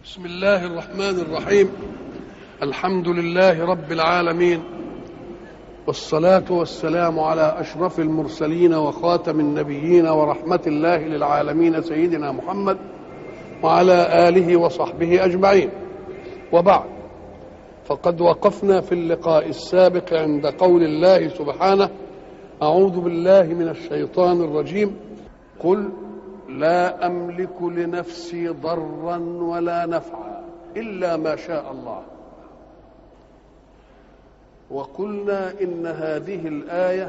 بسم الله الرحمن الرحيم الحمد لله رب العالمين والصلاة والسلام على أشرف المرسلين وخاتم النبيين ورحمة الله للعالمين سيدنا محمد وعلى آله وصحبه أجمعين وبعد فقد وقفنا في اللقاء السابق عند قول الله سبحانه أعوذ بالله من الشيطان الرجيم قل لا املك لنفسي ضرا ولا نفعا الا ما شاء الله وقلنا ان هذه الايه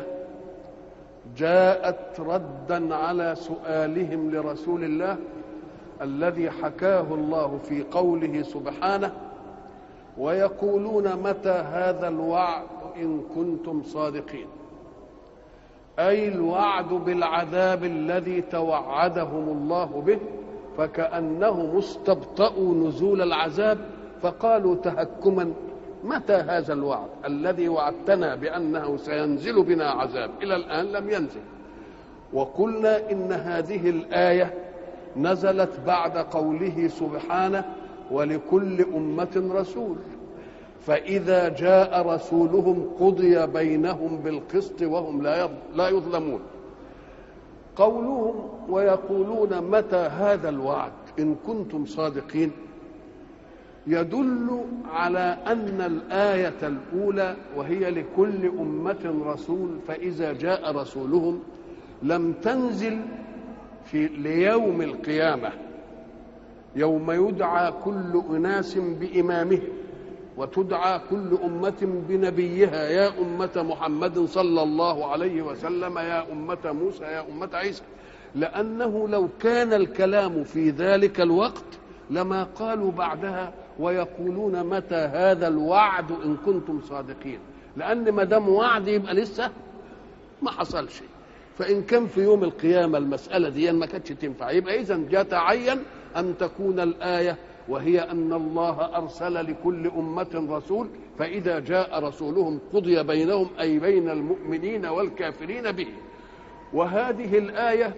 جاءت ردا على سؤالهم لرسول الله الذي حكاه الله في قوله سبحانه ويقولون متى هذا الوعد ان كنتم صادقين اي الوعد بالعذاب الذي توعدهم الله به فكانهم استبطاوا نزول العذاب فقالوا تهكما متى هذا الوعد الذي وعدتنا بانه سينزل بنا عذاب الى الان لم ينزل وقلنا ان هذه الايه نزلت بعد قوله سبحانه ولكل امه رسول فإذا جاء رسولهم قضي بينهم بالقسط وهم لا لا يظلمون قولهم ويقولون متى هذا الوعد إن كنتم صادقين يدل على أن الآية الأولى وهي لكل أمة رسول فإذا جاء رسولهم لم تنزل في ليوم القيامة يوم يدعى كل أناس بإمامهم وتدعى كل أمة بنبيها يا أمة محمد صلى الله عليه وسلم يا أمة موسى يا أمة عيسى لأنه لو كان الكلام في ذلك الوقت لما قالوا بعدها ويقولون متى هذا الوعد إن كنتم صادقين لأن ما دام وعد يبقى لسه ما حصل شيء فإن كان في يوم القيامة المسألة دي ما كانتش تنفع يبقى إذا جاء تعين أن تكون الآية وهي ان الله ارسل لكل امه رسول فاذا جاء رسولهم قضي بينهم اي بين المؤمنين والكافرين به وهذه الايه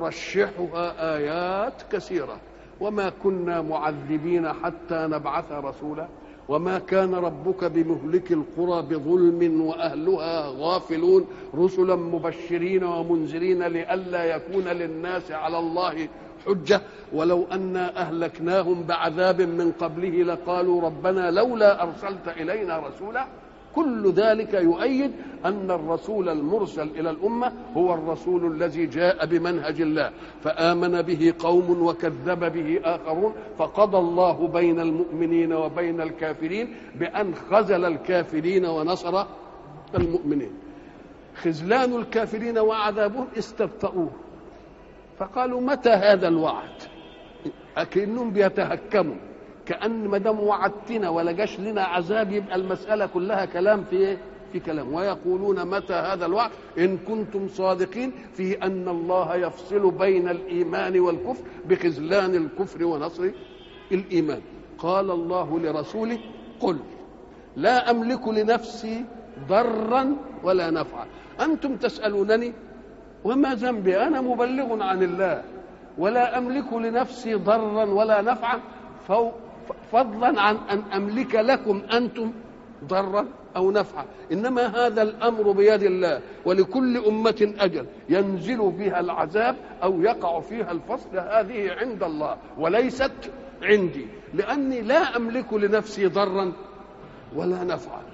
ترشحها ايات كثيره وما كنا معذبين حتى نبعث رسولا وما كان ربك بمهلك القرى بظلم واهلها غافلون رسلا مبشرين ومنذرين لئلا يكون للناس على الله حجة ولو أنا أهلكناهم بعذاب من قبله لقالوا ربنا لولا أرسلت إلينا رسولا كل ذلك يؤيد أن الرسول المرسل إلى الأمة هو الرسول الذي جاء بمنهج الله فآمن به قوم وكذب به آخرون فقضى الله بين المؤمنين وبين الكافرين بأن خزل الكافرين ونصر المؤمنين خذلان الكافرين وعذابهم استبطؤوه فقالوا متى هذا الوعد اكنهم بيتهكموا كان ما دام وعدتنا ولا جاش لنا عذاب يبقى المساله كلها كلام في ايه في كلام ويقولون متى هذا الوعد ان كنتم صادقين في ان الله يفصل بين الايمان والكفر بخذلان الكفر ونصر الايمان قال الله لرسوله قل لا املك لنفسي ضرا ولا نفعا انتم تسالونني وما ذنبي انا مبلغ عن الله ولا املك لنفسي ضرا ولا نفعا فضلا عن ان املك لكم انتم ضرا او نفعا انما هذا الامر بيد الله ولكل امه اجل ينزل بها العذاب او يقع فيها الفصل هذه عند الله وليست عندي لاني لا املك لنفسي ضرا ولا نفعا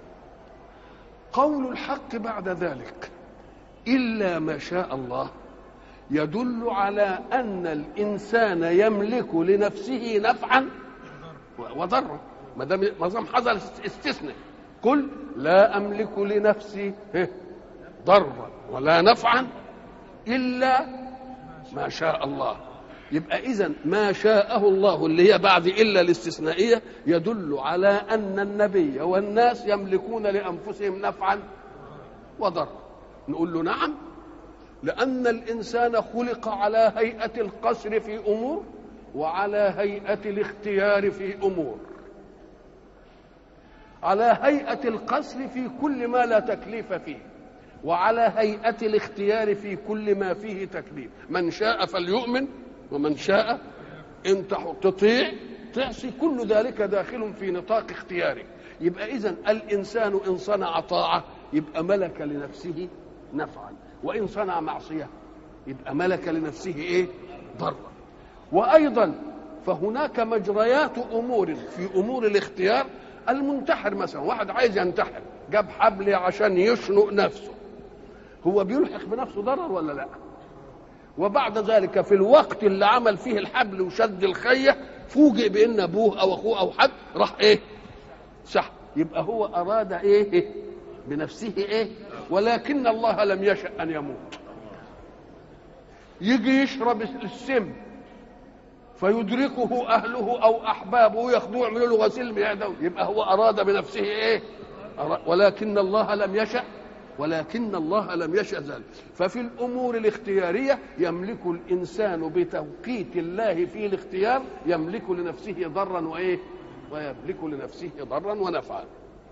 قول الحق بعد ذلك الا ما شاء الله يدل على ان الانسان يملك لنفسه نفعا وضرا ما دام ما دام حصل استثناء قل لا املك لنفسي ضرا ولا نفعا الا ما شاء الله يبقى اذا ما شاءه الله اللي هي بعد الا الاستثنائيه يدل على ان النبي والناس يملكون لانفسهم نفعا وضرا نقول له نعم لأن الإنسان خلق على هيئة القصر في أمور وعلى هيئة الاختيار في أمور على هيئة القصر في كل ما لا تكليف فيه وعلى هيئة الاختيار في كل ما فيه تكليف من شاء فليؤمن ومن شاء ان تطيع تعصي كل ذلك داخل في نطاق اختيارك يبقى اذا الانسان ان صنع طاعه يبقى ملك لنفسه نفعا وان صنع معصيه يبقى ملك لنفسه ايه ضرا وايضا فهناك مجريات امور في امور الاختيار المنتحر مثلا واحد عايز ينتحر جاب حبل عشان يشنق نفسه هو بيلحق بنفسه ضرر ولا لا وبعد ذلك في الوقت اللي عمل فيه الحبل وشد الخيه فوجئ بان ابوه او اخوه او حد راح ايه صح يبقى هو اراد ايه بنفسه ايه ولكن الله لم يشأ ان يموت يجي يشرب السم فيدركه اهله او احبابه ياخذوه يعملوا له غسيل مياه يبقى هو اراد بنفسه ايه ولكن الله لم يشأ ولكن الله لم يشأ ذلك ففي الأمور الاختيارية يملك الإنسان بتوقيت الله في الاختيار يملك لنفسه ضرا وإيه ويملك لنفسه ضرا ونفعا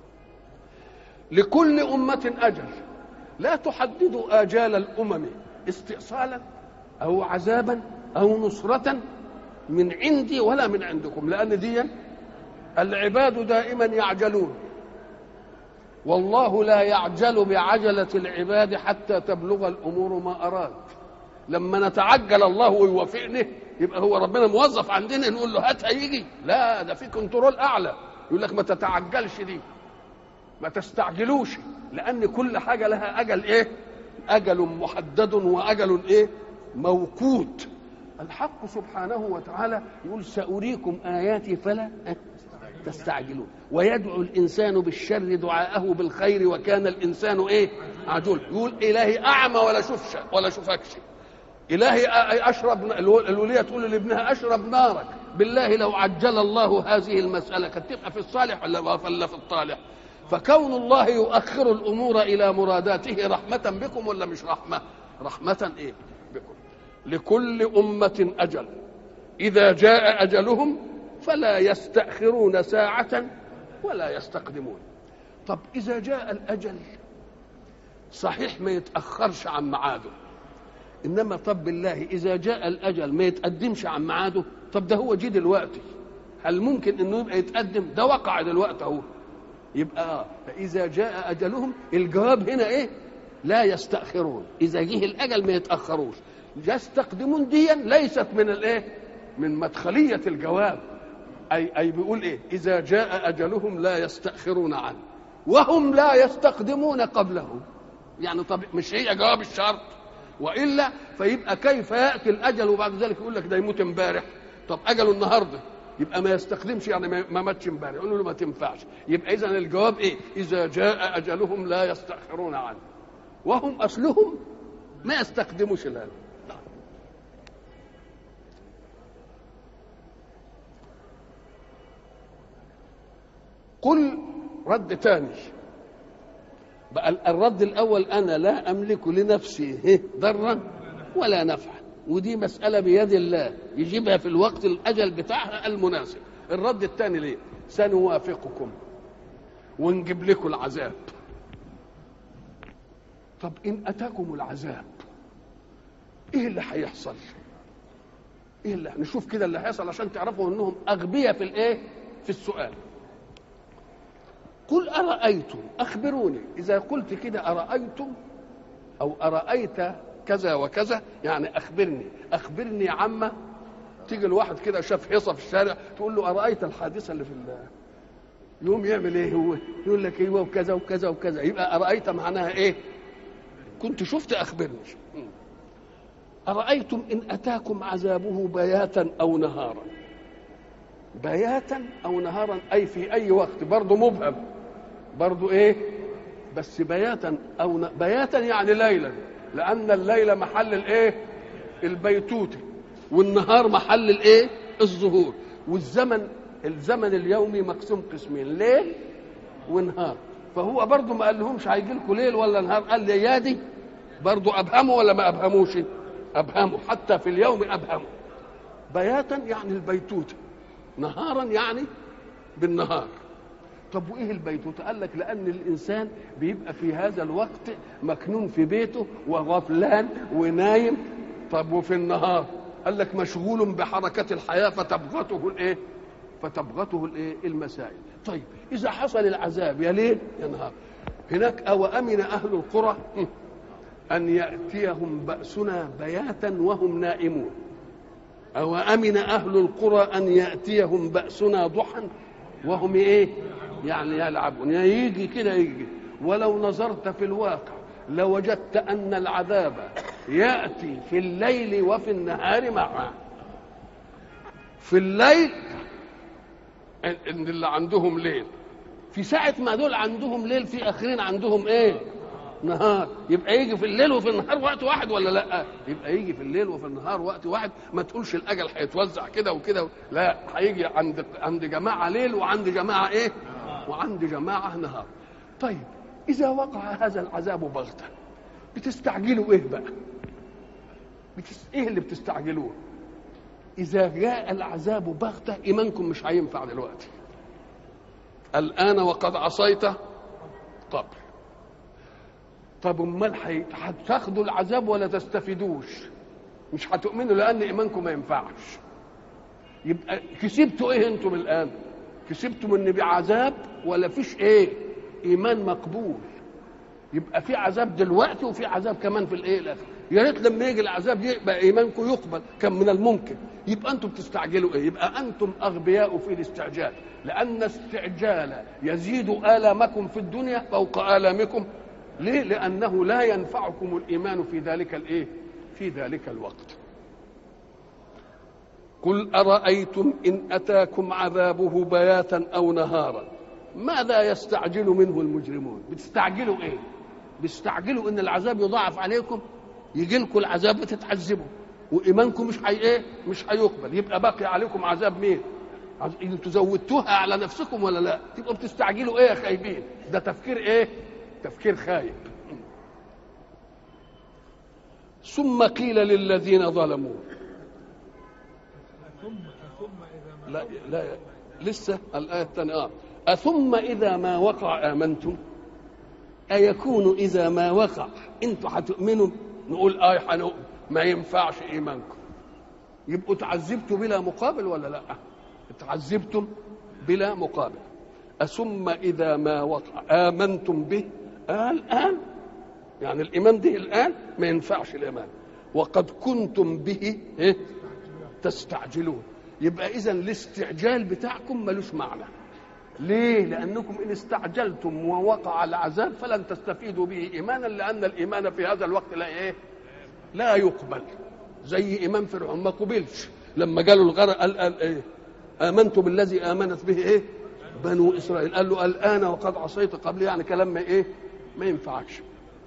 لكل أمة أجل لا تحددوا آجال الأمم استئصالا أو عذابا أو نصرة من عندي ولا من عندكم لأن دي العباد دائما يعجلون والله لا يعجل بعجلة العباد حتى تبلغ الأمور ما أراد لما نتعجل الله ويوافقنا يبقى هو ربنا موظف عندنا نقول له هات هيجي لا ده في كنترول أعلى يقول لك ما تتعجلش دي ما تستعجلوش لأن كل حاجة لها أجل إيه أجل محدد وأجل إيه موقوت الحق سبحانه وتعالى يقول سأريكم آياتي فلا تستعجلون ويدعو الانسان بالشر دعاءه بالخير وكان الانسان ايه عجول يقول الهي اعمى ولا شوفش ولا شوفكش الهي اشرب الوليه تقول لابنها اشرب نارك بالله لو عجل الله هذه المساله كانت تبقى في الصالح ولا ولا في الطالح فكون الله يؤخر الامور الى مراداته رحمه بكم ولا مش رحمه رحمه ايه بكم لكل امه اجل اذا جاء اجلهم فلا يستأخرون ساعة ولا يستقدمون طب إذا جاء الأجل صحيح ما يتأخرش عن ميعاده إنما طب بالله إذا جاء الأجل ما يتقدمش عن ميعاده طب ده هو جه دلوقتي هل ممكن إنه يبقى يتقدم ده وقع دلوقتي أهو يبقى فإذا جاء أجلهم الجواب هنا إيه لا يستأخرون إذا جه الأجل ما يتأخروش يستقدمون ديا ليست من الإيه من مدخلية الجواب أي أي بيقول إيه؟ إذا جاء أجلهم لا يستأخرون عنه وهم لا يستقدمون قبله يعني طب مش هي جواب الشرط وإلا فيبقى كيف يأتي الأجل وبعد ذلك يقول لك ده يموت امبارح طب أجله النهارده يبقى ما يستخدمش يعني ما ماتش امبارح يقول له ما تنفعش يبقى إذا الجواب إيه؟ إذا جاء أجلهم لا يستأخرون عنه وهم أصلهم ما يستخدموش الآن قل رد تاني بقى الرد الاول انا لا املك لنفسي ضرا ولا نفعا ودي مساله بيد الله يجيبها في الوقت الاجل بتاعها المناسب الرد الثاني ليه سنوافقكم ونجيب لكم العذاب طب ان اتاكم العذاب ايه اللي هيحصل ايه اللي نشوف كده اللي هيحصل عشان تعرفوا انهم اغبياء في الايه في السؤال قل أرأيتم أخبروني إذا قلت كده أرأيتم أو أرأيت كذا وكذا يعني أخبرني أخبرني عما تيجي الواحد كده شاف حصة في الشارع تقول له أرأيت الحادثة اللي في الله يقوم يعمل ايه هو يقول لك ايوه وكذا وكذا وكذا يبقى ارايت معناها ايه كنت شفت اخبرني ارايتم ان اتاكم عذابه بياتا او نهارا بياتا او نهارا اي في اي وقت برضه مبهم برضو ايه بس بياتا او ن... بياتا يعني ليلا لان الليل محل الايه البيتوتة والنهار محل الايه الظهور والزمن الزمن اليومي مقسوم قسمين ليل ونهار فهو برضو ما قال لهمش هيجي لكم ليل ولا نهار قال لي يا دي برضو ابهموا ولا ما ابهموش ابهموا حتى في اليوم ابهموا بياتا يعني البيتوتة نهارا يعني بالنهار طب وايه البيتوتة؟ قال لك لأن الإنسان بيبقى في هذا الوقت مكنون في بيته وغفلان ونايم طب وفي النهار قال لك مشغول بحركة الحياة فتبغته الايه؟ فتبغته الايه المسائل طيب اذا حصل العذاب يا ليل يا نهار هناك او امن اهل القرى ان ياتيهم باسنا بياتا وهم نائمون او امن اهل القرى ان ياتيهم باسنا ضحى وهم ايه يعني يلعبون يعني يجي كده يجي ولو نظرت في الواقع لوجدت ان العذاب ياتي في الليل وفي النهار معا في الليل ان اللي عندهم ليل في ساعة ما دول عندهم ليل في آخرين عندهم إيه؟ نهار يبقى يجي في الليل وفي النهار وقت واحد ولا لا؟ يبقى يجي في الليل وفي النهار وقت واحد ما تقولش الأجل هيتوزع كده وكده لا هيجي عند عند جماعة ليل وعند جماعة إيه؟ وعند جماعة نهار. طيب إذا وقع هذا العذاب بغتة بتستعجلوا إيه بقى؟ بتس... إيه اللي بتستعجلوه؟ إذا جاء العذاب بغتة إيمانكم مش هينفع دلوقتي. الآن وقد عصيت قبل طب امال هتاخدوا العذاب ولا تستفيدوش مش هتؤمنوا لان ايمانكم ما ينفعش يبقى كسبتوا ايه انتم الان كسبتم ان بعذاب ولا فيش ايه ايمان مقبول يبقى في عذاب دلوقتي وفي عذاب كمان في الايه الاخر يا ريت لما يجي العذاب يبقى ايمانكم يقبل كان من الممكن يبقى انتم بتستعجلوا ايه يبقى انتم اغبياء في الاستعجال لان استعجال يزيد الامكم في الدنيا فوق الامكم ليه لانه لا ينفعكم الايمان في ذلك الايه في ذلك الوقت قل ارايتم ان اتاكم عذابه بياتا او نهارا ماذا يستعجل منه المجرمون بتستعجلوا ايه بيستعجلوا ان العذاب يضاعف عليكم يجي لكم العذاب بتتعذبوا وايمانكم مش حي ايه مش هيقبل يبقى باقي عليكم عذاب مين انتوا زودتوها على نفسكم ولا لا تبقوا بتستعجلوا ايه يا خايبين ده تفكير ايه تفكير خايب ثم قيل للذين ظلموا لا لا لسه الآية الثانية آه. أثم إذا ما وقع آمنتم أيكون إذا ما وقع أنتوا هتؤمنوا نقول آه هنؤمن ما ينفعش إيمانكم يبقوا تعذبتوا بلا مقابل ولا لا تعذبتم بلا مقابل أثم إذا ما وقع آمنتم به آه الآن يعني الإيمان ده الآن ما ينفعش الإيمان وقد كنتم به إيه؟ تستعجلون يبقى إذا الاستعجال بتاعكم ملوش معنى ليه؟ لأنكم إن استعجلتم ووقع العذاب فلن تستفيدوا به إيمانا لأن الإيمان في هذا الوقت لا إيه؟ لا يقبل زي إمام فرعون ما قبلش لما قالوا الغرق قال, قال إيه؟ آمنت بالذي آمنت به إيه؟ بنو إسرائيل قال له الآن وقد عصيت قبل يعني كلام ما إيه؟ ما ينفعكش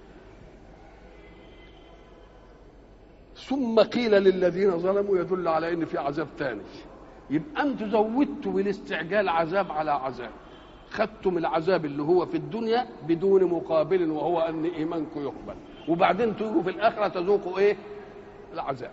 ثم قيل للذين ظلموا يدل على ان في عذاب ثاني يبقى انتوا زودتوا بالاستعجال عذاب على عذاب خدتم العذاب اللي هو في الدنيا بدون مقابل وهو ان ايمانكم يقبل وبعدين تيجوا في الاخره تذوقوا ايه العذاب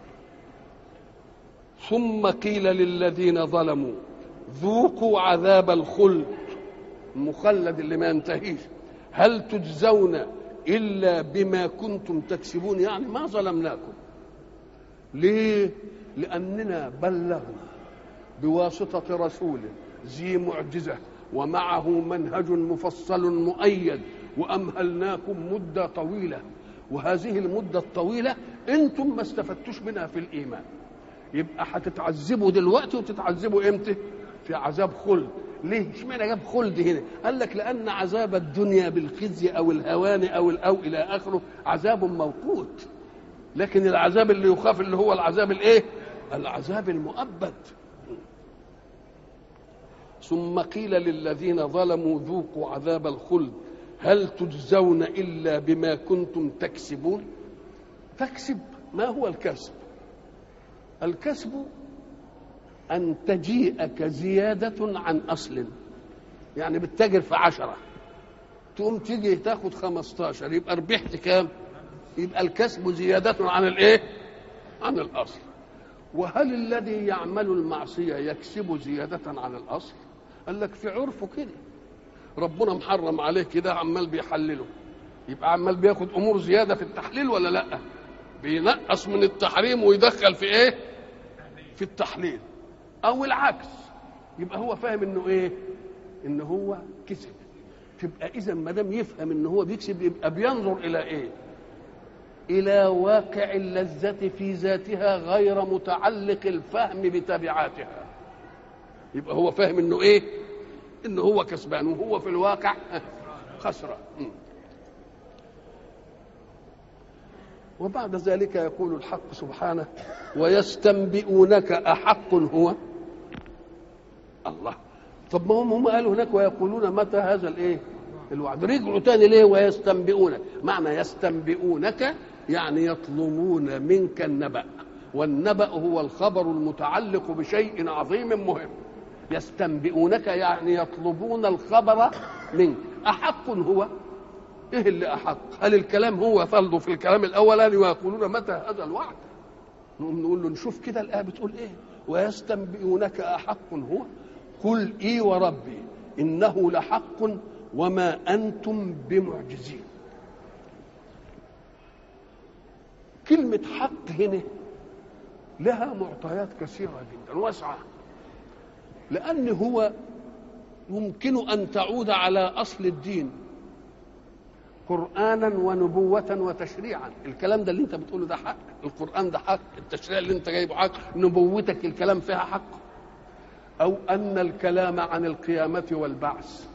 ثم قيل للذين ظلموا ذوقوا عذاب الخلد المخلد اللي ما ينتهيش هل تجزون الا بما كنتم تكسبون يعني ما ظلمناكم ليه لاننا بلغنا بواسطه رسول ذي معجزه ومعه منهج مفصل مؤيد وامهلناكم مده طويله وهذه المده الطويله انتم ما استفدتوش منها في الايمان يبقى هتتعذبوا دلوقتي وتتعذبوا امتى في عذاب خلد ليه اشمعنى جاب خلد هنا قال لك لان عذاب الدنيا بالخزي او الهوان او او الى اخره عذاب موقوت لكن العذاب اللي يخاف اللي هو العذاب الايه العذاب المؤبد ثم قيل للذين ظلموا ذوقوا عذاب الخلد هل تجزون الا بما كنتم تكسبون تكسب ما هو الكسب الكسب ان تجيئك زياده عن اصل يعني بتتاجر في عشرة تقوم تيجي تاخد خمستاشر يبقى ربحت كام يبقى الكسب زيادة عن الايه؟ عن الاصل. وهل الذي يعمل المعصية يكسب زيادة عن الاصل؟ قال لك في عرفه كده. ربنا محرم عليه كده عمال بيحلله. يبقى عمال بياخد امور زيادة في التحليل ولا لا؟ بينقص من التحريم ويدخل في ايه؟ في التحليل. او العكس يبقى هو فاهم انه ايه ان هو كسب تبقى اذا ما دام يفهم ان هو بيكسب يبقى بينظر الى ايه الى واقع اللذه في ذاتها غير متعلق الفهم بتبعاتها يبقى هو فاهم انه ايه انه هو كسبان وهو في الواقع خسران وبعد ذلك يقول الحق سبحانه ويستنبئونك أحق هو الله طب ما هم هم قالوا هناك ويقولون متى هذا الايه الوعد رجعوا تاني ليه ويستنبئونك معنى يستنبئونك يعني يطلبون منك النبأ والنبأ هو الخبر المتعلق بشيء عظيم مهم يستنبئونك يعني يطلبون الخبر منك أحق هو ايه اللي احق هل الكلام هو فرضه في الكلام الاولاني ويقولون متى هذا الوعد نقوم نقول له نشوف كده الايه بتقول ايه ويستنبئونك احق هو قل اي وربي انه لحق وما انتم بمعجزين كلمة حق هنا لها معطيات كثيرة جدا واسعة لأن هو يمكن أن تعود على أصل الدين قرانا ونبوه وتشريعا الكلام ده اللي انت بتقوله ده حق القران ده حق التشريع اللي انت جايبه حق نبوتك الكلام فيها حق او ان الكلام عن القيامه والبعث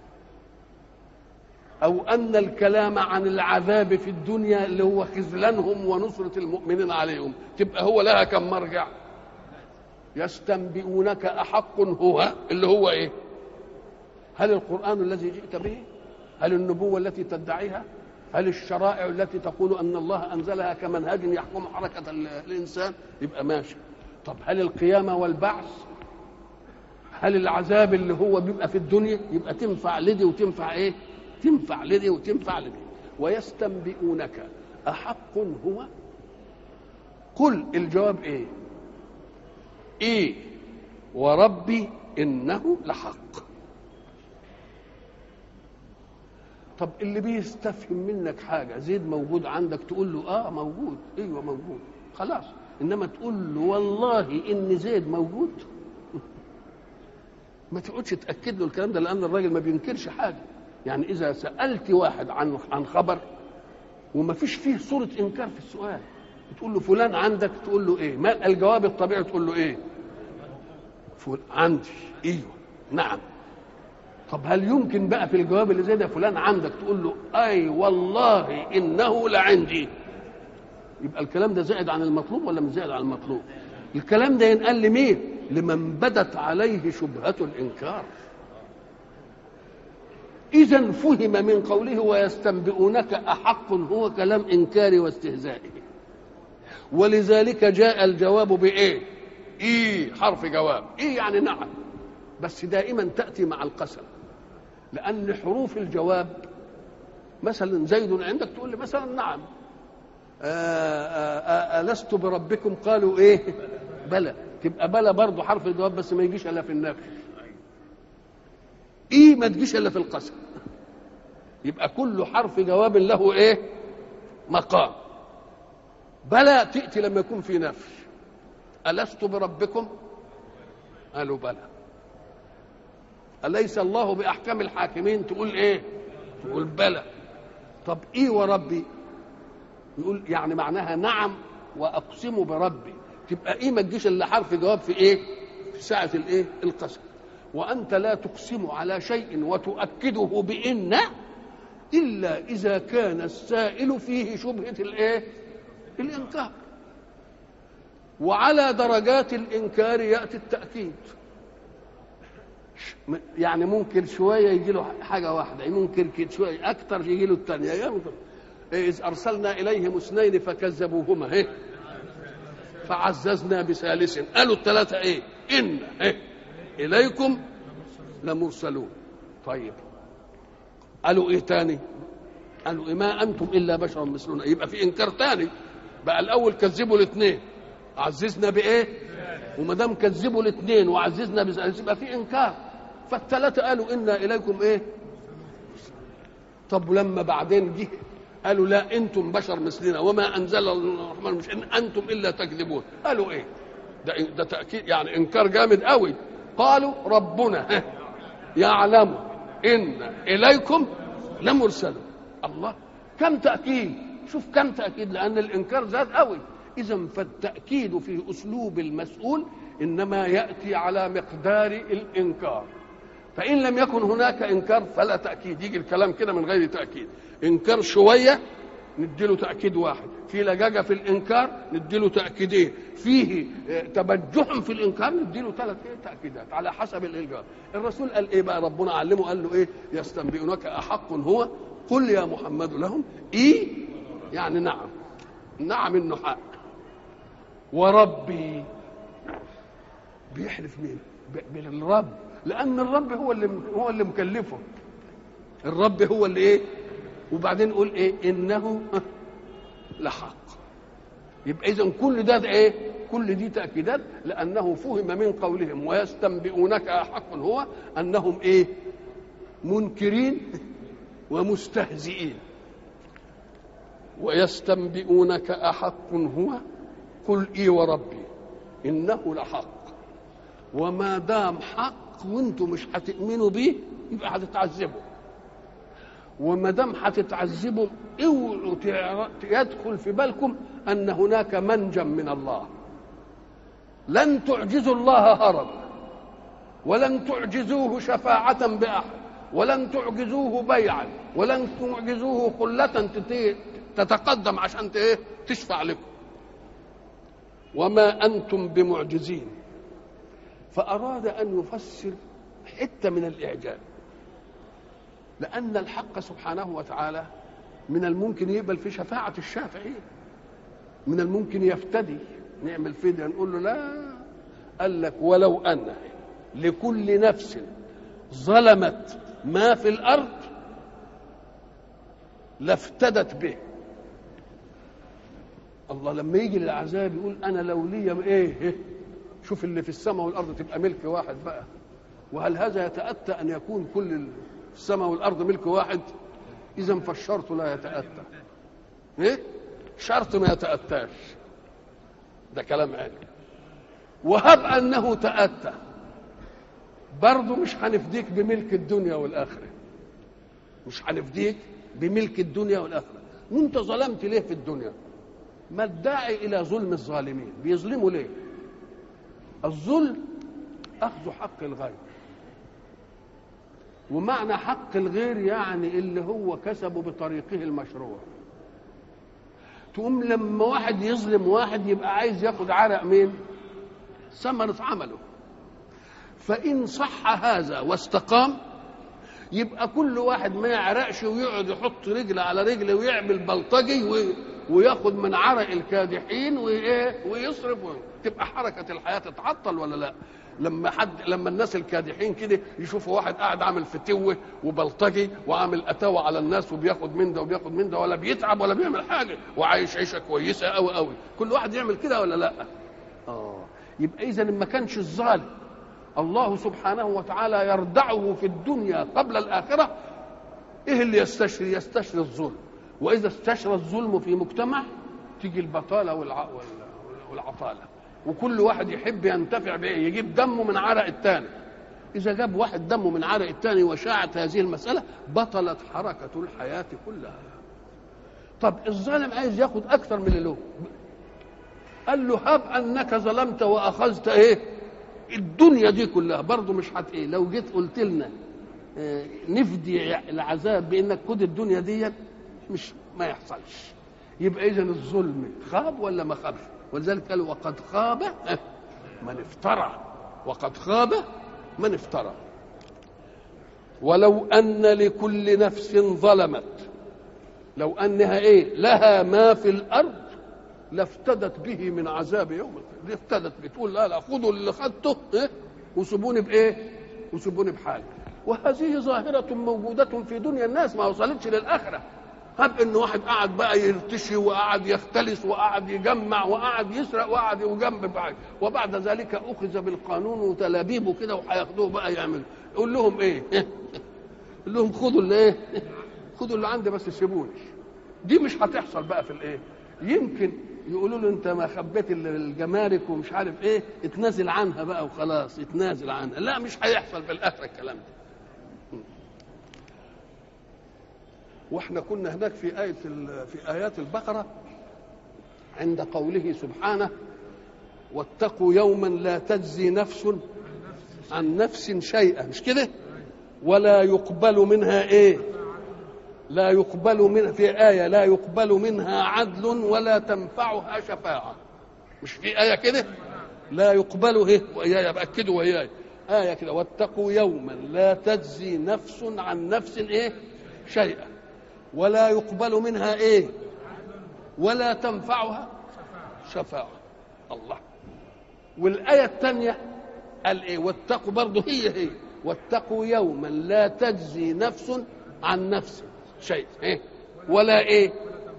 او ان الكلام عن العذاب في الدنيا اللي هو خذلانهم ونصره المؤمنين عليهم تبقى هو لها كم مرجع يستنبئونك احق هو اللي هو ايه هل القران الذي جئت به هل النبوة التي تدعيها هل الشرائع التي تقول أن الله أنزلها كمنهج يحكم حركة الإنسان يبقى ماشي طب هل القيامة والبعث هل العذاب اللي هو بيبقى في الدنيا يبقى تنفع لدي وتنفع ايه تنفع لدي وتنفع لدي ويستنبئونك أحق هو قل الجواب ايه ايه وربي إنه لحق طب اللي بيستفهم منك حاجه زيد موجود عندك تقول له اه موجود ايوه موجود خلاص انما تقول له والله ان زيد موجود ما تقعدش تاكد له الكلام ده لان الراجل ما بينكرش حاجه يعني اذا سالت واحد عن عن خبر وما فيش فيه صوره انكار في السؤال تقول له فلان عندك تقول له ايه ما الجواب الطبيعي تقول له ايه فل... عندي ايوه نعم طب هل يمكن بقى في الجواب اللي زي ده فلان عندك تقول له اي والله انه لعندي يبقى الكلام ده زائد عن المطلوب ولا مش زائد عن المطلوب الكلام ده ينقال لمين لمن بدت عليه شبهة الإنكار إذا فهم من قوله ويستنبئونك أحق هو كلام إنكار واستهزائه ولذلك جاء الجواب بإيه؟ إيه حرف جواب إيه يعني نعم بس دائما تأتي مع القسم لأن حروف الجواب مثلا زيد عندك تقول لي مثلا نعم ألست بربكم قالوا إيه بلى تبقى بلى برضه حرف الجواب بس ما يجيش إلا في النفي إيه ما تجيش إلا في القسم يبقى كل حرف جواب له إيه مقام بلى تأتي لما يكون في نفي ألست بربكم قالوا بلى أليس الله بأحكم الحاكمين تقول إيه تقول بلى طب إيه وربي يقول يعني معناها نعم وأقسم بربي تبقى إيه ما تجيش إلا حرف جواب في إيه في ساعة الإيه القسم وأنت لا تقسم على شيء وتؤكده بإن إلا إذا كان السائل فيه شبهة الإيه الإنكار وعلى درجات الإنكار يأتي التأكيد يعني ممكن شويه يجي له حاجه واحده ممكن كده شويه اكثر يجي له الثانيه يمكن اذ ارسلنا اليهم اثنين فكذبوهما ايه فعززنا بثالث قالوا الثلاثه ايه ان ايه اليكم لمرسلون طيب قالوا ايه تاني قالوا إيه ما انتم الا بشر مثلنا يبقى في انكار تاني بقى الاول كذبوا الاثنين عززنا بايه وما دام كذبوا الاثنين وعززنا بثالث يبقى في انكار فالثلاثه قالوا انا اليكم ايه طب ولما بعدين جه قالوا لا انتم بشر مثلنا وما انزل الرحمن مش ان انتم الا تكذبون قالوا ايه ده ده تاكيد يعني انكار جامد قوي قالوا ربنا يعلم ان اليكم لمرسلون الله كم تاكيد شوف كم تاكيد لان الانكار زاد قوي اذا فالتاكيد في اسلوب المسؤول انما ياتي على مقدار الانكار فان لم يكن هناك انكار فلا تاكيد يجي الكلام كده من غير تاكيد انكار شويه نديله تاكيد واحد في لجاجه في الانكار نديله تاكيدين فيه تبجح في الانكار نديله ثلاث ايه تاكيدات على حسب الانكار الرسول قال ايه بقى ربنا علمه قال له ايه يستنبئونك احق هو قل يا محمد لهم ايه يعني نعم نعم انه حق وربي بيحلف مين بالرب لان الرب هو اللي هو اللي مكلفه الرب هو اللي ايه وبعدين يقول ايه انه لحق يبقى اذا كل ده, ده ايه كل دي تاكيدات لانه فهم من قولهم ويستنبئونك احق هو انهم ايه منكرين ومستهزئين ويستنبئونك احق هو قل اي وربي انه لحق وما دام حق وانتم مش هتؤمنوا بيه يبقى هتتعذبوا وما دام هتتعذبوا اوعوا يدخل في بالكم ان هناك منجا من الله لن تعجزوا الله هربا ولن تعجزوه شفاعة بأحد ولن تعجزوه بيعا ولن تعجزوه خلة تتقدم عشان تشفع لكم وما أنتم بمعجزين فأراد أن يفسر حتة من الإعجاب لأن الحق سبحانه وتعالى من الممكن يقبل في شفاعة الشافعين من الممكن يفتدي نعمل فدية نقول له لا قال لك ولو أن لكل نفس ظلمت ما في الأرض لافتدت به الله لما يجي للعذاب يقول أنا لو لي إيه شوف اللي في السماء والأرض تبقى ملك واحد بقى وهل هذا يتأتى أن يكون كل السماء والارض ملك واحد اذا فالشرط لا يتاتى ايه شرط ما يتاتاش ده كلام علم وهب انه تاتى برضه مش هنفديك بملك الدنيا والاخره مش هنفديك بملك الدنيا والاخره وانت ظلمت ليه في الدنيا ما الداعي الى ظلم الظالمين بيظلموا ليه الظلم اخذ حق الغير ومعنى حق الغير يعني اللي هو كسبه بطريقه المشروع تقوم لما واحد يظلم واحد يبقى عايز ياخد عرق مين ثمرة عمله فإن صح هذا واستقام يبقى كل واحد ما يعرقش ويقعد يحط رجل على رجل ويعمل بلطجي وياخد من عرق الكادحين ويصرف تبقى حركة الحياة تتعطل ولا لا لما حد لما الناس الكادحين كده يشوفوا واحد قاعد عامل فتوه وبلطجي وعامل اتاوه على الناس وبياخد من ده وبياخد من ده ولا بيتعب ولا بيعمل حاجه وعايش عيشه كويسه قوي قوي كل واحد يعمل كده ولا لا اه يبقى اذا ما كانش الظالم الله سبحانه وتعالى يردعه في الدنيا قبل الاخره ايه اللي يستشري يستشري الظلم واذا استشرى الظلم في مجتمع تيجي البطاله والع... والعطاله وكل واحد يحب ينتفع بايه يجيب دمه من عرق الثاني اذا جاب واحد دمه من عرق الثاني وشاعت هذه المساله بطلت حركه الحياه كلها طب الظالم عايز ياخد اكثر من اللي له قال له هب انك ظلمت واخذت ايه الدنيا دي كلها برضه مش هت ايه لو جيت قلت لنا اه نفدي العذاب بانك خد الدنيا دي مش ما يحصلش يبقى اذا الظلم خاب ولا ما خابش ولذلك قال وقد خاب من افترى وقد خاب من افترى ولو ان لكل نفس ظلمت لو انها ايه لها ما في الارض لافتدت به من عذاب يوم القيامه افتدت بتقول لا لا خذوا اللي خدته إيه؟ وسيبوني بايه وسيبوني بحالي وهذه ظاهرة موجودة في دنيا الناس ما وصلتش للآخرة هب ان واحد قعد بقى يرتشي وقعد يختلس وقعد يجمع وقعد يسرق وقعد يجنب بعض وبعد ذلك اخذ بالقانون وتلابيبه كده وهياخدوه بقى يعملوا يقول لهم ايه؟ يقول لهم خدوا اللي ايه؟ خدوا اللي عندي بس سيبوني دي مش هتحصل بقى في الايه؟ يمكن يقولوا له انت ما خبيت الجمارك ومش عارف ايه اتنازل عنها بقى وخلاص اتنازل عنها لا مش هيحصل في الاخره الكلام ده واحنا كنا هناك في آية في آيات البقرة عند قوله سبحانه واتقوا يوما لا تجزي نفس عن نفس شيئا مش كده ولا يقبل منها ايه لا يقبل منها في آية لا يقبل منها عدل ولا تنفعها شفاعة مش في آية كده لا يقبل ايه وإياي بأكدوا وإياي آية كده واتقوا يوما لا تجزي نفس عن نفس ايه شيئا ولا يقبل منها ايه ولا تنفعها شفاعة الله والآية الثانية قال ايه واتقوا برضه هي هي واتقوا يوما لا تجزي نفس عن نفس شيء إيه؟ ولا ايه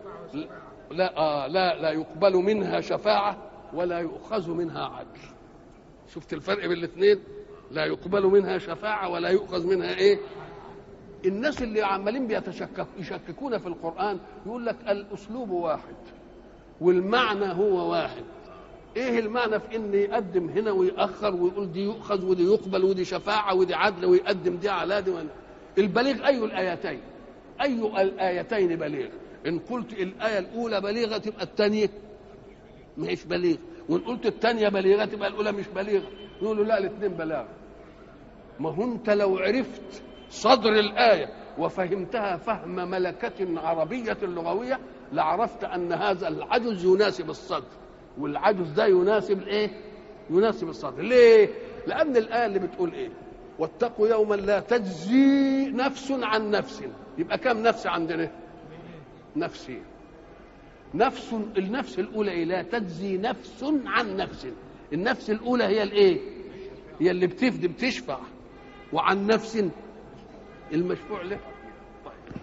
لا آه لا لا يقبل منها شفاعة ولا يؤخذ منها عدل شفت الفرق بين الاثنين لا يقبل منها شفاعة ولا يؤخذ منها ايه الناس اللي عمالين بيتشكك يشككون في القرآن يقول لك الأسلوب واحد والمعنى هو واحد ايه المعنى في ان يقدم هنا ويأخر ويقول دي يؤخذ ودي يقبل ودي شفاعة ودي عدل ويقدم دي على دي البليغ أي الآيتين أي الآيتين بليغ إن قلت الآية الأولى بليغة تبقى الثانية مش بليغ وإن قلت الثانية بليغة تبقى الأولى مش بليغة يقولوا لا الاثنين بلاغ ما هو أنت لو عرفت صدر الآية وفهمتها فهم ملكة عربية لغوية لعرفت أن هذا العجز يناسب الصدر والعجز ده يناسب الايه؟ يناسب الصدر ليه؟ لأن الآية اللي بتقول إيه؟ واتقوا يوما لا تجزي نفس عن نفس يبقى كم نفس عندنا؟ نفسين نفس النفس الأولى إيه؟ لا تجزي نفس عن نفس النفس الأولى هي الإيه؟ هي اللي بتفدي بتشفع وعن نفس المشفوع له طيب.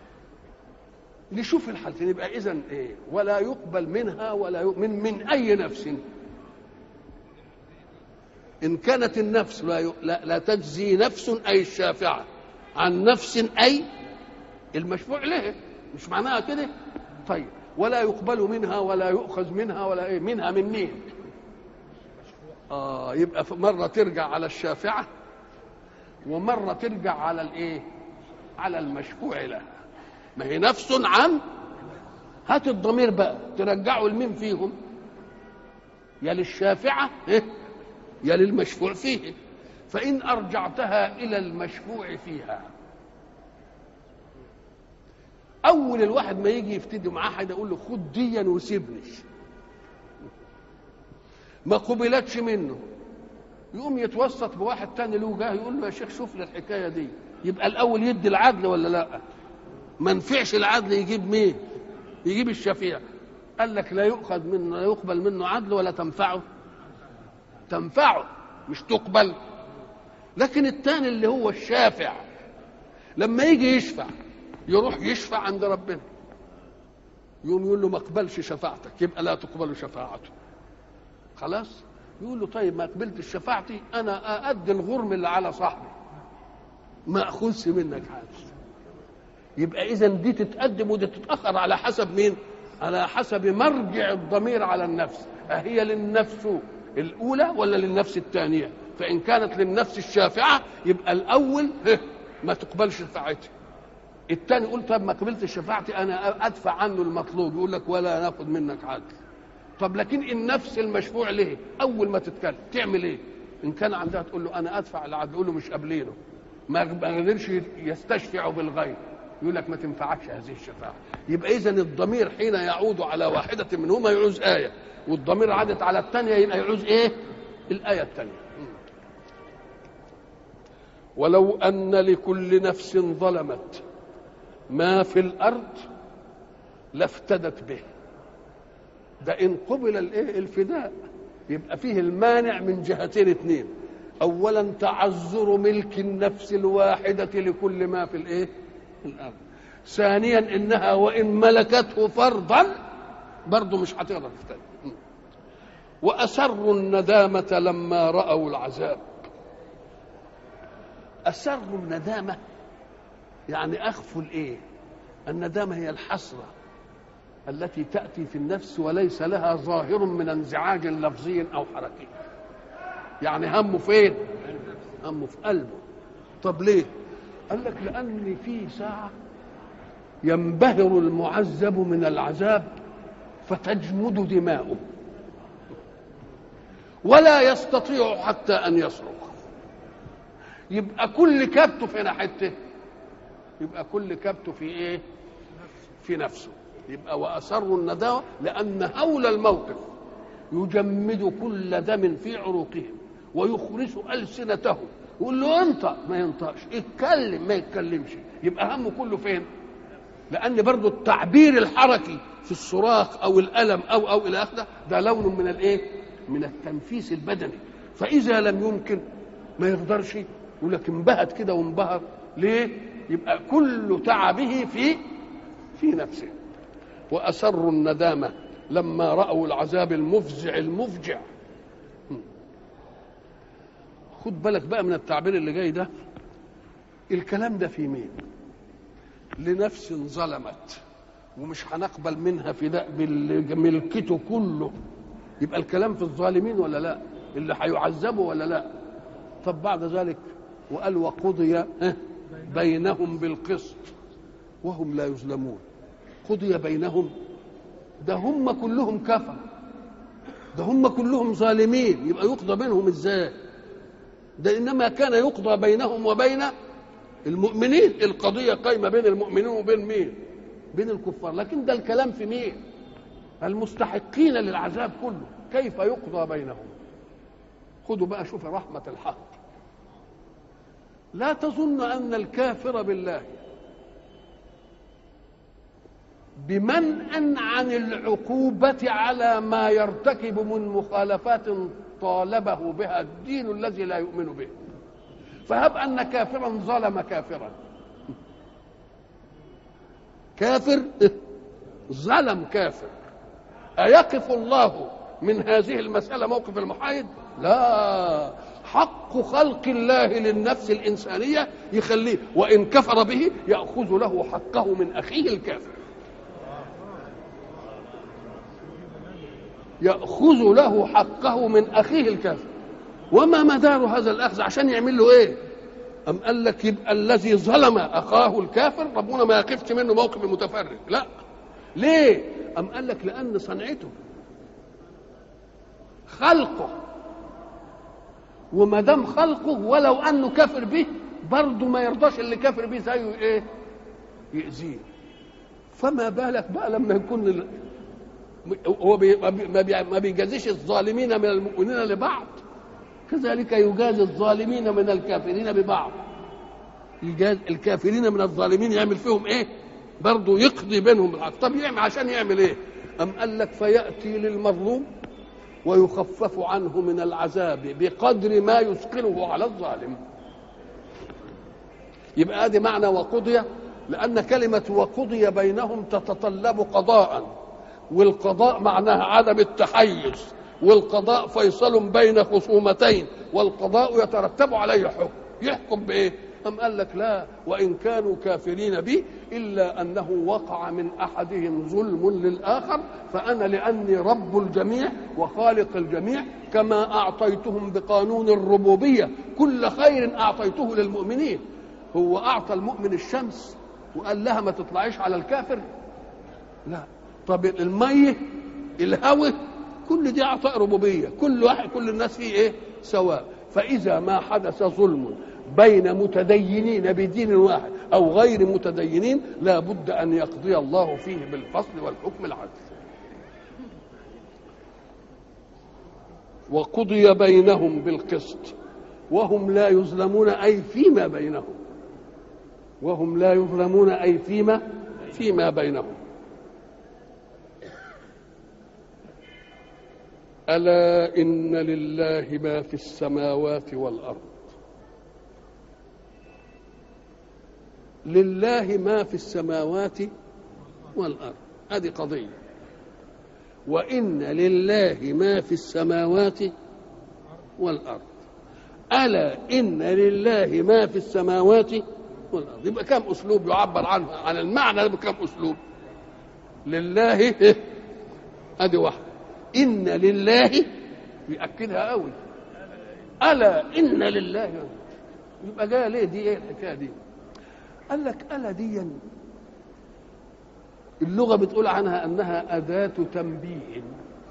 نشوف الحالتين يبقى اذا ايه ولا يقبل منها ولا يقبل من من اي نفس ان كانت النفس لا, ي... لا, لا تجزي نفس اي الشافعه عن نفس اي المشفوع له مش معناها كده طيب ولا يقبل منها ولا يؤخذ منها ولا ايه منها من مين اه يبقى مره ترجع على الشافعه ومره ترجع على الايه على المشفوع لها ما هي نفس عن هات الضمير بقى ترجعه لمين فيهم يا للشافعه إيه؟ يا للمشفوع فيه فان ارجعتها الى المشفوع فيها اول الواحد ما يجي يفتدي معاه حد يقول له خد ديا وسيبني ما قبلتش منه يقوم يتوسط بواحد تاني له جاه يقول له يا شيخ شوف لي الحكايه دي يبقى الاول يدي العدل ولا لا ما نفعش العدل يجيب مين يجيب الشفيع قال لك لا يؤخذ منه لا يقبل منه عدل ولا تنفعه تنفعه مش تقبل لكن الثاني اللي هو الشافع لما يجي يشفع يروح يشفع عند ربنا يقوم يقول له ما اقبلش شفاعتك يبقى لا تقبل شفاعته خلاص يقول له طيب ما قبلتش شفاعتي انا اادي الغرم اللي على صاحبي ما اخذش منك حاجه يبقى اذا دي تتقدم ودي تتاخر على حسب مين على حسب مرجع الضمير على النفس أهي للنفس الأولى ولا للنفس الثانية فإن كانت للنفس الشافعة يبقى الأول ما تقبلش شفاعتي الثاني يقول طب ما قبلتش شفاعتي أنا أدفع عنه المطلوب يقول لك ولا ناخد منك عدل طب لكن النفس المشفوع له أول ما تتكلم تعمل إيه إن كان عندها تقول له أنا أدفع العدل يقول له مش قابلينه ما قدرش يستشفع بالغير يقول لك ما تنفعكش هذه الشفاعة يبقى إذا الضمير حين يعود على واحدة منهما يعوز آية والضمير عادت على الثانية يبقى يعوز إيه؟ الآية الثانية ولو أن لكل نفس ظلمت ما في الأرض لافتدت به ده إن قبل الإيه؟ الفداء يبقى فيه المانع من جهتين اثنين أولا تعذر ملك النفس الواحدة لكل ما في الإيه؟ الأرض ثانيا إنها وإن ملكته فرضا برضه مش هتقدر تفتدي وأسروا الندامة لما رأوا العذاب أسروا الندامة يعني أخفوا الإيه الندامة هي الحسرة التي تأتي في النفس وليس لها ظاهر من انزعاج لفظي أو حركي يعني همه فين همه في قلبه طب ليه قال لك لأن في ساعة ينبهر المعذب من العذاب فتجمد دماؤه ولا يستطيع حتى ان يصرخ يبقى كل كبته في حته يبقى كل كبته في ايه في نفسه يبقى واسروا النداوه لان هول الموقف يجمد كل دم في عروقهم ويخرس السنتهم يقول له انطق ما ينطقش اتكلم ما يتكلمش يبقى همه كله فين لان برضه التعبير الحركي في الصراخ او الالم او او الى اخره ده لون من الايه من التنفيس البدني فاذا لم يمكن ما يقدرش يقول لك انبهت كده وانبهر ليه يبقى كل تعبه في في نفسه واسروا الندامه لما راوا العذاب المفزع المفجع خد بالك بقى من التعبير اللي جاي ده الكلام ده في مين لنفس ظلمت ومش هنقبل منها فداء بملكته كله يبقى الكلام في الظالمين ولا لا اللي هيعذبوا ولا لا طب بعد ذلك وقال وقضي بينهم بالقسط وهم لا يظلمون قضي بينهم ده هم كلهم كفر ده هم كلهم ظالمين يبقى يقضى بينهم ازاي ده انما كان يقضى بينهم وبين المؤمنين القضيه قايمه بين المؤمنين وبين مين بين الكفار لكن ده الكلام في مين المستحقين للعذاب كله كيف يقضى بينهم خذوا بقى شوف رحمة الحق لا تظن أن الكافر بالله بمنأ عن العقوبة على ما يرتكب من مخالفات طالبه بها الدين الذي لا يؤمن به فهب أن كافرا ظلم كافرا كافر ظلم كافر أيقف الله من هذه المسألة موقف المحايد لا حق خلق الله للنفس الإنسانية يخليه وإن كفر به يأخذ له حقه من أخيه الكافر يأخذ له حقه من أخيه الكافر وما مدار هذا الأخذ عشان يعمل له إيه أم قال لك يبقى الذي ظلم أخاه الكافر ربنا ما يقفش منه موقف المتفرج لا ليه أم قال لك لأن صنعته خلقه وما دام خلقه ولو انه كافر به برضه ما يرضاش اللي كافر به زيه ايه يأذيه فما بالك بقى لما يكون ال... هو بي... ما بيجازيش الظالمين من المؤمنين لبعض كذلك يجازي الظالمين من الكافرين ببعض يجاز الكافرين من الظالمين يعمل فيهم ايه برضه يقضي بينهم بالحق طب يعمل عشان يعمل ايه أم قال لك فيأتي للمظلوم ويخفف عنه من العذاب بقدر ما يثقله على الظالم يبقى ادي معنى وقضي لان كلمه وقضي بينهم تتطلب قضاء والقضاء معناها عدم التحيز والقضاء فيصل بين خصومتين والقضاء يترتب عليه حكم يحكم بايه أم قال لك لا وإن كانوا كافرين بي إلا أنه وقع من أحدهم ظلم للآخر فأنا لأني رب الجميع وخالق الجميع كما أعطيتهم بقانون الربوبية كل خير أعطيته للمؤمنين هو أعطى المؤمن الشمس وقال لها ما تطلعيش على الكافر لا طب المية الهوى كل دي أعطاء ربوبية كل واحد كل الناس فيه إيه سواء فإذا ما حدث ظلم بين متدينين بدين واحد او غير متدينين لا بد ان يقضي الله فيه بالفصل والحكم العدل وقضي بينهم بالقسط وهم لا يظلمون اي فيما بينهم وهم لا يظلمون اي فيما فيما بينهم الا ان لله ما في السماوات والارض لله ما في السماوات والارض هذه قضيه وان لله ما في السماوات والارض الا ان لله ما في السماوات والارض يبقى كم اسلوب يعبر عنه عن المعنى ده بكم اسلوب لله إيه؟ ادي واحده ان لله ياكدها قوي الا ان لله يبقى جايه ليه دي ايه الحكايه دي قال لك الا دي اللغه بتقول عنها انها اداه تنبيه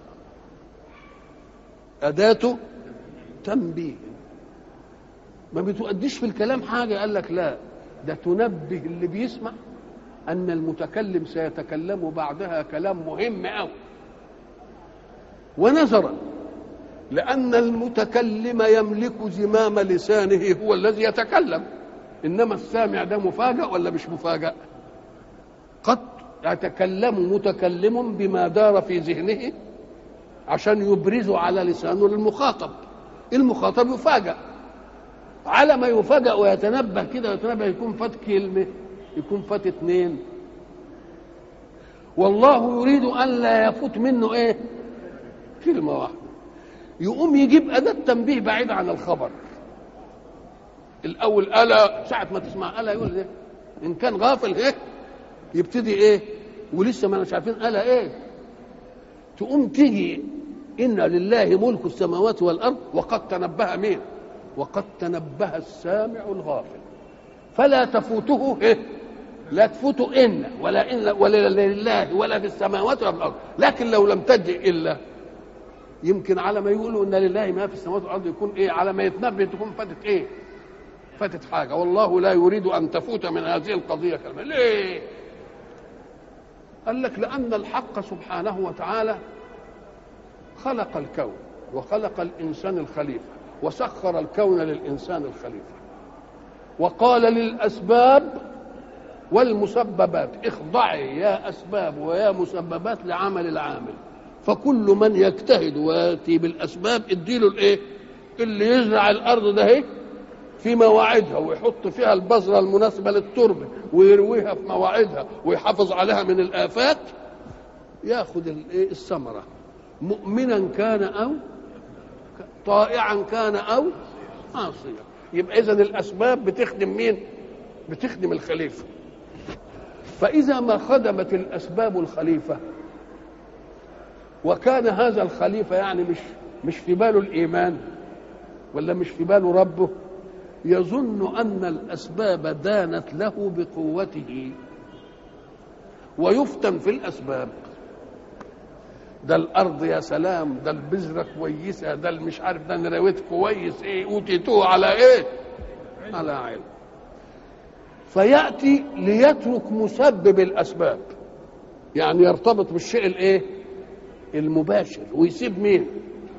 اداه تنبيه ما بتؤديش في الكلام حاجه قال لك لا ده تنبه اللي بيسمع ان المتكلم سيتكلم بعدها كلام مهم قوي ونظرا لان المتكلم يملك زمام لسانه هو الذي يتكلم انما السامع ده مفاجأ ولا مش مفاجأ قد يتكلم متكلم بما دار في ذهنه عشان يبرزه على لسانه للمخاطب المخاطب يفاجأ على ما يفاجأ ويتنبه كده ويتنبه يكون فات كلمة يكون فات اتنين والله يريد أن لا يفوت منه ايه كلمة واحدة يقوم يجيب أداة تنبيه بعيد عن الخبر الأول ألا ساعة ما تسمع ألا يقول ايه إن كان غافل ايه يبتدي ايه ولسه ما مش عارفين ألا ايه تقوم تيجي إن لله ملك السماوات والأرض وقد تنبه مين وقد تنبه السامع الغافل فلا تفوته إيه؟ لا تفوته إن ولا إن ولا لله ولا في السماوات ولا في الأرض لكن لو لم تجئ إلا يمكن على ما يقولوا إن لله ما في السماوات والأرض يكون إيه على ما يتنبه تكون فاتت إيه فاتت حاجة والله لا يريد أن تفوت من هذه القضية كلمة ليه قال لك لأن الحق سبحانه وتعالى خلق الكون وخلق الإنسان الخليفة وسخر الكون للإنسان الخليفة وقال للأسباب والمسببات اخضعي يا أسباب ويا مسببات لعمل العامل فكل من يجتهد وياتي بالاسباب اديله الايه اللي يزرع الارض ده اهي في مواعيدها ويحط فيها البذره المناسبه للتربه ويرويها في مواعيدها ويحافظ عليها من الافات ياخذ الايه الثمره مؤمنا كان او طائعا كان او عاصيا يبقى اذا الاسباب بتخدم مين بتخدم الخليفه فاذا ما خدمت الاسباب الخليفه وكان هذا الخليفه يعني مش مش في باله الايمان ولا مش في باله ربه يظن ان الاسباب دانت له بقوته ويفتن في الاسباب ده الارض يا سلام ده البذره كويسه ده مش عارف ده نراويت كويس ايه اوتيتوه على ايه على علم فياتي ليترك مسبب الاسباب يعني يرتبط بالشيء الايه المباشر ويسيب مين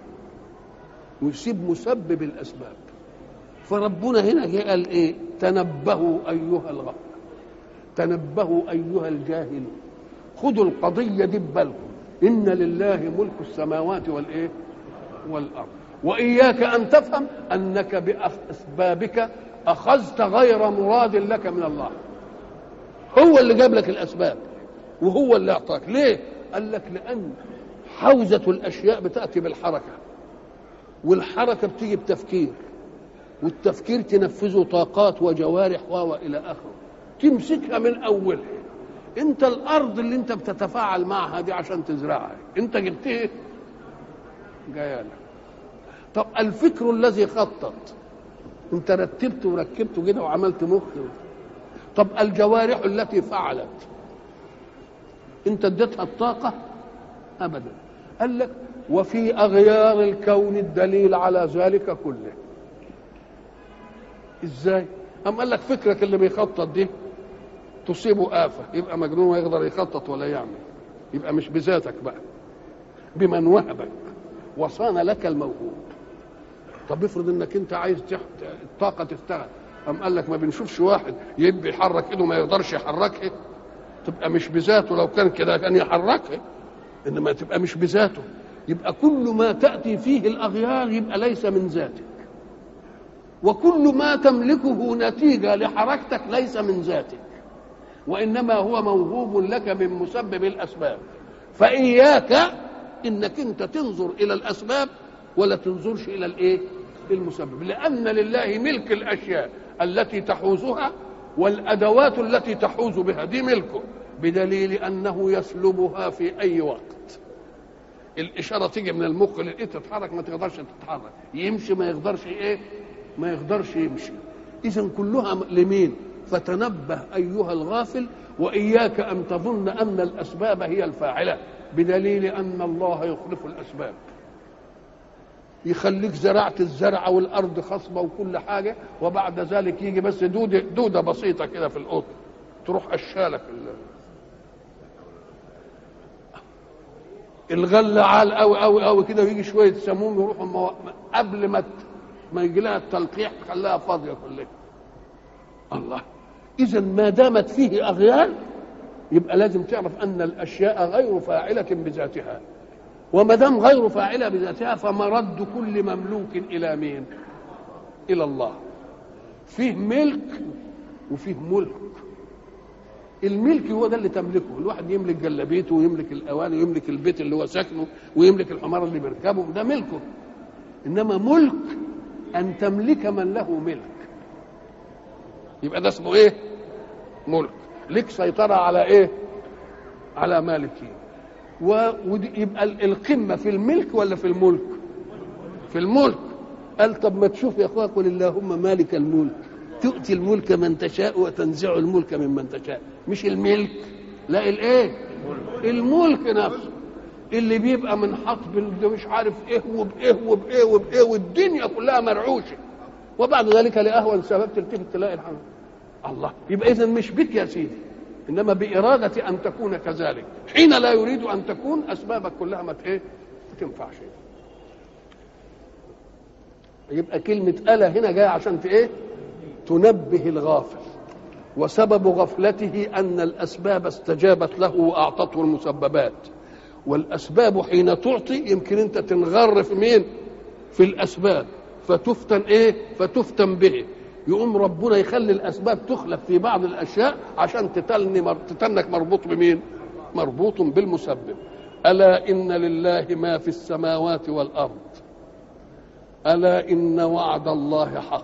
ويسيب مسبب الاسباب فربنا هنا جه قال ايه تنبهوا ايها الغفر تنبهوا ايها الجاهلون خذوا القضيه دي ببالكم ان لله ملك السماوات والايه والارض واياك ان تفهم انك باسبابك اخذت غير مراد لك من الله هو اللي جاب لك الاسباب وهو اللي اعطاك ليه قال لك لان حوزه الاشياء بتاتي بالحركه والحركه بتيجي بتفكير والتفكير تنفذه طاقات وجوارح و الى اخره تمسكها من اولها انت الارض اللي انت بتتفاعل معها دي عشان تزرعها انت جبتها جايه لك طب الفكر الذي خطط انت رتبت وركبته كده وعملت مخ طب الجوارح التي فعلت انت اديتها الطاقه ابدا قال لك وفي اغيار الكون الدليل على ذلك كله ازاي أم قال لك فكرك اللي بيخطط دي تصيبه آفة يبقى مجنون ويقدر يخطط ولا يعمل يبقى مش بذاتك بقى بمن وهبك وصان لك الموهوب طب افرض انك انت عايز تحت الطاقه تشتغل أم قال لك ما بنشوفش واحد يبقى يحرك ايده ما يقدرش يحركها تبقى مش بذاته لو كان كده كان يحركها انما تبقى مش بذاته يبقى كل ما تاتي فيه الاغيار يبقى ليس من ذاتك وكل ما تملكه نتيجه لحركتك ليس من ذاتك وانما هو موهوب لك من مسبب الاسباب فاياك انك انت تنظر الى الاسباب ولا تنظرش الى الايه المسبب لان لله ملك الاشياء التي تحوزها والادوات التي تحوز بها دي ملكه بدليل انه يسلبها في اي وقت الاشاره تيجي من المخ للايد تتحرك ما تقدرش تتحرك يمشي ما يقدرش ايه ما يقدرش يمشي اذا كلها لمين فتنبه ايها الغافل واياك ان تظن ان الاسباب هي الفاعله بدليل ان الله يخلف الاسباب يخليك زرعت الزرع والارض خصبه وكل حاجه وبعد ذلك يجي بس دوده دوده بسيطه كده في القطن تروح اشالك الغله عال قوي قوي قوي كده ويجي شويه سموم يروحوا مو... قبل ما ت... ما يجي لها التلقيح خلاها فاضيه كلها الله اذا ما دامت فيه اغيال يبقى لازم تعرف ان الاشياء غير فاعله بذاتها وما دام غير فاعله بذاتها فمرد كل مملوك الى مين الى الله فيه ملك وفيه ملك الملك هو ده اللي تملكه الواحد يملك جلابيته ويملك الاواني ويملك البيت اللي هو ساكنه ويملك الحمار اللي بيركبه ده ملكه انما ملك ان تملك من له ملك يبقى ده اسمه ايه ملك لك سيطره على ايه على مالكين ويبقى القمه في الملك ولا في الملك في الملك قال طب ما تشوف يا اخويا قل اللهم مالك الملك تؤتي الملك من تشاء وتنزع الملك ممن تشاء مش الملك لا الايه الملك نفسه اللي بيبقى من حطب مش عارف ايه وبايه وبايه وبايه والدنيا كلها مرعوشه وبعد ذلك لاهون سبب تلتفت تلاقي الحمد الله يبقى اذا مش بك يا سيدي انما باراده ان تكون كذلك حين لا يريد ان تكون اسبابك كلها ما ايه ما تنفعش يبقى كلمه الا هنا جايه عشان ايه تنبه الغافل وسبب غفلته ان الاسباب استجابت له واعطته المسببات والاسباب حين تعطي يمكن انت تنغر في مين في الاسباب فتفتن ايه فتفتن به يقوم ربنا يخلي الاسباب تخلف في بعض الاشياء عشان تتلني مر... تتنك مربوط بمين مربوط بالمسبب الا ان لله ما في السماوات والارض الا ان وعد الله حق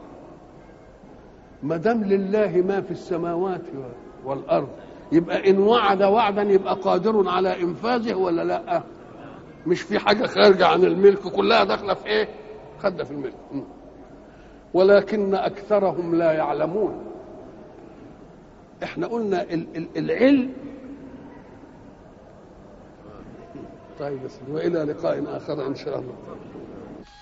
ما دام لله ما في السماوات والارض يبقى ان وعد وعدا يبقى قادر على انفاذه ولا لا مش في حاجه خارجه عن الملك كلها داخله في ايه خدة في الملك ولكن اكثرهم لا يعلمون احنا قلنا العلم طيب بس والى لقاء اخر ان شاء الله